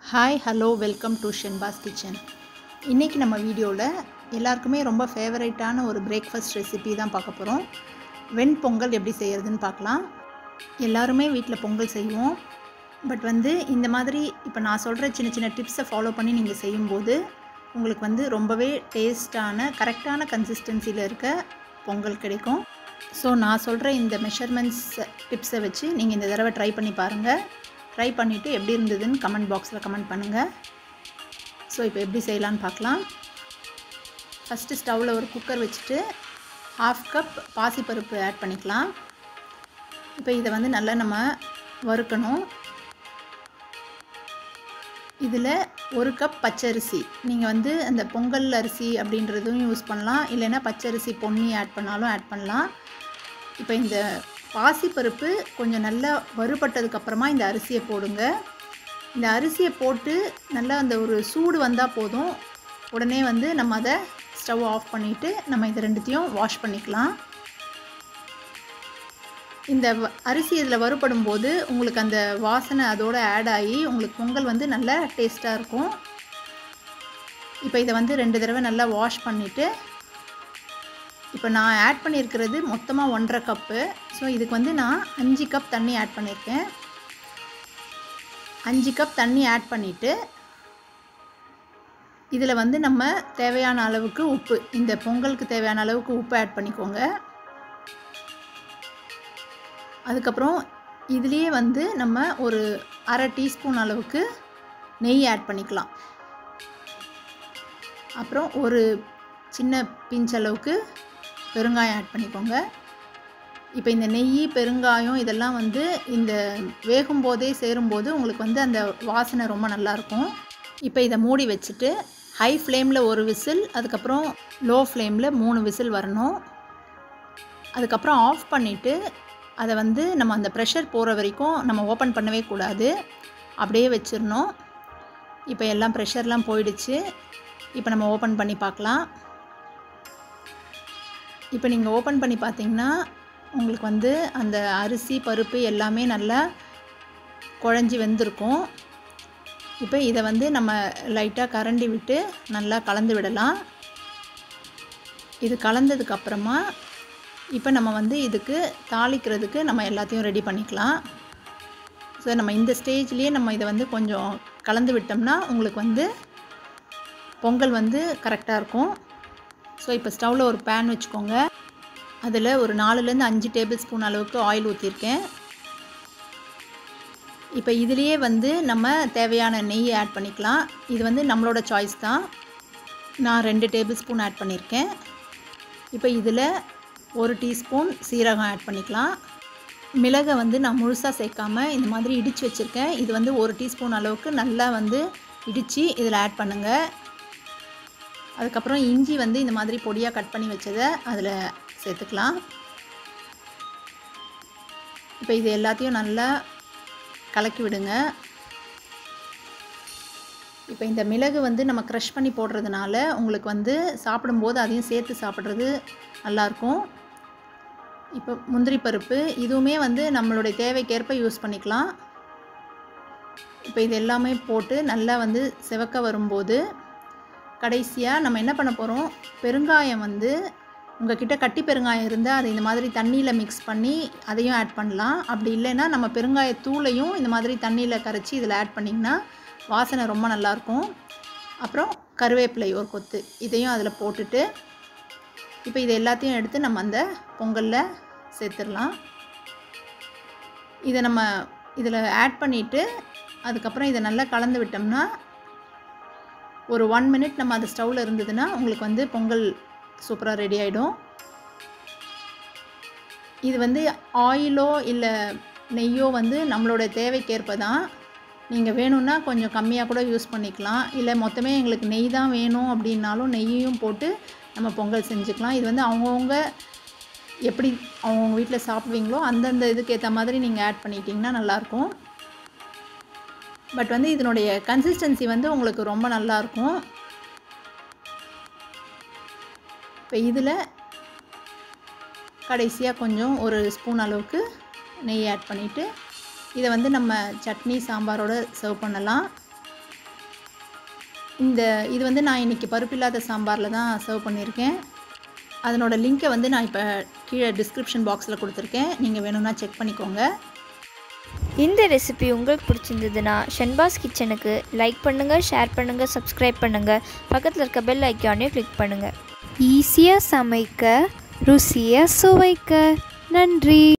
hi hello welcome to Shenbas kitchen இன்றைக்கி நம்ம வீடியோவில் எல்லாருக்குமே ரொம்ப ஃபேவரட்டான ஒரு பிரேக்ஃபாஸ்ட் ரெசிபி தான் பார்க்க போகிறோம் வெண் பொங்கல் எப்படி செய்கிறதுன்னு பார்க்கலாம் எல்லாருமே வீட்டில் பொங்கல் செய்வோம் பட் வந்து இந்த மாதிரி இப்போ நான் சொல்கிற சின்ன சின்ன டிப்ஸை ஃபாலோ பண்ணி நீங்கள் செய்யும்போது உங்களுக்கு வந்து ரொம்பவே டேஸ்டான கரெக்டான கன்சிஸ்டன்சியில் இருக்க பொங்கல் கிடைக்கும் ஸோ நான் சொல்கிற இந்த மெஷர்மெண்ட்ஸ் டிப்ஸை வச்சு நீங்கள் இந்த தடவை ட்ரை பண்ணி பாருங்கள் ட்ரை பண்ணிவிட்டு எப்படி இருந்ததுன்னு கமெண்ட் பாக்ஸில் கமெண்ட் பண்ணுங்கள் ஸோ இப்போ எப்படி செய்யலான்னு பார்க்கலாம் ஃபஸ்ட்டு ஸ்டவ்வில் ஒரு குக்கர் வச்சுட்டு ஹாஃப் கப் பாசிப்பருப்பு ஆட் பண்ணிக்கலாம் இப்போ இதை வந்து நல்லா நம்ம வறுக்கணும் இதில் ஒரு கப் பச்சரிசி நீங்கள் வந்து அந்த பொங்கல் அரிசி அப்படின்றதும் யூஸ் பண்ணலாம் இல்லைன்னா பச்சரிசி பொன்னி ஆட் பண்ணாலும் ஆட் பண்ணலாம் இப்போ இந்த பாசிப்பருப்பு கொஞ்சம் நல்லா வறுபட்டதுக்கப்புறமா இந்த அரிசியை போடுங்க இந்த அரிசியை போட்டு நல்லா அந்த ஒரு சூடு வந்தால் போதும் உடனே வந்து நம்ம அதை ஸ்டவ் ஆஃப் பண்ணிவிட்டு நம்ம இது ரெண்டுத்தையும் வாஷ் பண்ணிக்கலாம் இந்த அரிசி இதில் வறுபடும் போது உங்களுக்கு அந்த வாசனை அதோடு ஆட் ஆகி உங்களுக்கு பொங்கல் வந்து நல்லா டேஸ்ட்டாக இருக்கும் இப்போ இதை வந்து ரெண்டு தடவை நல்லா வாஷ் பண்ணிவிட்டு இப்போ நான் ஆட் பண்ணியிருக்கிறது மொத்தமாக ஒன்றரை கப்பு ஸோ இதுக்கு வந்து நான் அஞ்சு கப் தண்ணி ஆட் பண்ணியிருக்கேன் அஞ்சு கப் தண்ணி ஆட் பண்ணிவிட்டு இதில் வந்து நம்ம தேவையான அளவுக்கு உப்பு இந்த பொங்கலுக்கு தேவையான அளவுக்கு உப்பு ஆட் பண்ணிக்கோங்க அதுக்கப்புறம் இதுலேயே வந்து நம்ம ஒரு அரை டீஸ்பூன் அளவுக்கு நெய் ஆட் பண்ணிக்கலாம் அப்புறம் ஒரு சின்ன பிஞ்ச் அளவுக்கு பெருங்காயம் ஆட் பண்ணிக்கோங்க இப்போ இந்த நெய் பெருங்காயம் இதெல்லாம் வந்து இந்த வேகும் போதே சேரும்போது உங்களுக்கு வந்து அந்த வாசனை ரொம்ப நல்லாயிருக்கும் இப்போ இதை மூடி வச்சுட்டு ஹை ஃப்ளேமில் ஒரு விசில் அதுக்கப்புறம் லோ ஃப்ளேமில் மூணு விசில் வரணும் அதுக்கப்புறம் ஆஃப் பண்ணிவிட்டு அதை வந்து நம்ம அந்த ப்ரெஷர் போகிற வரைக்கும் நம்ம ஓப்பன் பண்ணவே கூடாது அப்படியே வச்சிடணும் இப்போ எல்லாம் ப்ரெஷர்லாம் போயிடுச்சு இப்போ நம்ம ஓப்பன் பண்ணி பார்க்கலாம் இப்போ நீங்கள் ஓப்பன் பண்ணி பார்த்தீங்கன்னா உங்களுக்கு வந்து அந்த அரிசி பருப்பு எல்லாமே நல்லா குழஞ்சி வெந்திருக்கும் இப்போ இதை வந்து நம்ம லைட்டாக கரண்டி விட்டு நல்லா கலந்து விடலாம் இது கலந்ததுக்கப்புறமா இப்போ நம்ம வந்து இதுக்கு தாளிக்கிறதுக்கு நம்ம எல்லாத்தையும் ரெடி பண்ணிக்கலாம் ஸோ நம்ம இந்த ஸ்டேஜ்லேயே நம்ம இதை வந்து கொஞ்சம் கலந்து விட்டோம்னா உங்களுக்கு வந்து பொங்கல் வந்து கரெக்டாக இருக்கும் ஸோ இப்போ ஸ்டவ்வில் ஒரு பேன் வச்சுக்கோங்க அதில் ஒரு நாலுலேருந்து அஞ்சு டேபிள் ஸ்பூன் அளவுக்கு ஆயில் ஊற்றிருக்கேன் இப்போ இதுலேயே வந்து நம்ம தேவையான நெய் ஆட் பண்ணிக்கலாம் இது வந்து நம்மளோட சாய்ஸ் தான் நான் ரெண்டு டேபிள் ஸ்பூன் ஆட் பண்ணியிருக்கேன் இப்போ இதில் ஒரு டீஸ்பூன் சீரகம் ஆட் பண்ணிக்கலாம் மிளகை வந்து நான் முழுசாக சேர்க்காமல் இந்த மாதிரி இடித்து வச்சுருக்கேன் இது வந்து ஒரு டீஸ்பூன் அளவுக்கு நல்லா வந்து இடித்து இதில் ஆட் பண்ணுங்கள் அதுக்கப்புறம் இஞ்சி வந்து இந்த மாதிரி பொடியாக கட் பண்ணி வச்சதை அதில் சேர்த்துக்கலாம் இப்போ இது எல்லாத்தையும் நல்லா கலக்கி விடுங்க இப்போ இந்த மிளகு வந்து நம்ம க்ரஷ் பண்ணி போடுறதுனால உங்களுக்கு வந்து சாப்பிடும்போது அதையும் சேர்த்து சாப்பிட்றது நல்லாயிருக்கும் இப்போ முந்திரி பருப்பு இதுவுமே வந்து நம்மளுடைய தேவைக்கேற்ப யூஸ் பண்ணிக்கலாம் இப்போ இது எல்லாமே போட்டு நல்லா வந்து செவக்க வரும்போது கடைசியாக நம்ம என்ன பண்ண போகிறோம் பெருங்காயம் வந்து உங்கள் கிட்ட கட்டி பெருங்காயம் இருந்தால் அதை இந்த மாதிரி தண்ணியில் மிக்ஸ் பண்ணி அதையும் ஆட் பண்ணலாம் அப்படி இல்லைன்னா நம்ம பெருங்காயத்தூளையும் இந்த மாதிரி தண்ணியில் கரைச்சி இதில் ஆட் பண்ணிங்கன்னா வாசனை ரொம்ப நல்லாயிருக்கும் அப்புறம் கருவேப்பிலை ஒரு கொத்து இதையும் அதில் போட்டுட்டு இப்போ இது எல்லாத்தையும் எடுத்து நம்ம அந்த பொங்கலில் சேர்த்துடலாம் இதை நம்ம இதில் ஆட் பண்ணிவிட்டு அதுக்கப்புறம் இதை நல்லா கலந்து விட்டோம்னா ஒரு ஒன் மினிட் நம்ம அது ஸ்டவ்வில் இருந்ததுன்னா உங்களுக்கு வந்து பொங்கல் சூப்பராக ரெடி ஆகிடும் இது வந்து ஆயிலோ இல்லை நெய்யோ வந்து நம்மளோட தேவைக்கேற்ப தான் நீங்கள் வேணும்னா கொஞ்சம் கம்மியாக கூட யூஸ் பண்ணிக்கலாம் இல்லை மொத்தமே எங்களுக்கு நெய் தான் வேணும் அப்படின்னாலும் நெய்யையும் போட்டு நம்ம பொங்கல் செஞ்சுக்கலாம் இது வந்து அவங்கவுங்க எப்படி அவங்கவுங்க வீட்டில் சாப்பிடுவீங்களோ அந்தந்த இதுக்கு ஏற்ற மாதிரி நீங்கள் ஆட் பண்ணிட்டீங்கன்னா நல்லாயிருக்கும் பட் வந்து இதனுடைய கன்சிஸ்டன்சி வந்து உங்களுக்கு ரொம்ப நல்லாயிருக்கும் இப்போ இதில் கடைசியாக கொஞ்சம் ஒரு ஸ்பூன் அளவுக்கு நெய் ஆட் பண்ணிவிட்டு இதை வந்து நம்ம சட்னி சாம்பாரோடு சர்வ் பண்ணலாம் இந்த இது வந்து நான் இன்றைக்கி பருப்பு இல்லாத சாம்பாரில் தான் சர்வ் பண்ணியிருக்கேன் அதனோட லிங்க்கை வந்து நான் இப்போ கீழே டிஸ்கிரிப்ஷன் பாக்ஸில் கொடுத்துருக்கேன் நீங்கள் வேணும்னா செக் பண்ணிக்கோங்க இந்த ரெசிபி உங்களுக்கு பிடிச்சிருந்ததுன்னா ஷென்பாஸ் கிச்சனுக்கு லைக் பண்ணுங்கள் ஷேர் பண்ணுங்கள் சப்ஸ்கிரைப் பண்ணுங்கள் பக்கத்தில் இருக்க பெல் ஐக்கானையும் கிளிக் பண்ணுங்கள் ஈஸியாக சமைக்க ருசியாக சுவைக்க நன்றி